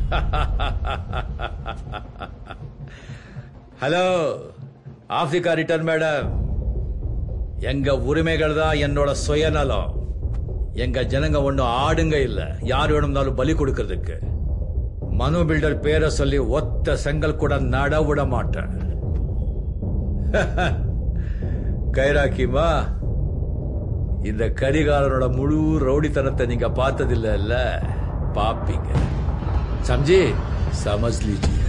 hello Africa return madam எங்க உரிமைகள் தான் என்னோட சுயநலம் எங்க ஜனங்க ஒண்ணும் ஆடுங்க இல்ல யார் வேணும்னாலும் பலி கொடுக்கறதுக்கு மனு பில்டர் பேரை சொல்லி ஒத்த செங்கல் கூட நட விட மாட்டேன் கைராக்கிமா இந்த கரிகாலனோட முழு ரவுடித்தனத்தை நீங்க பார்த்ததில்ல பாப்பீங்க சம்ஜி சமஜ் லீஜியே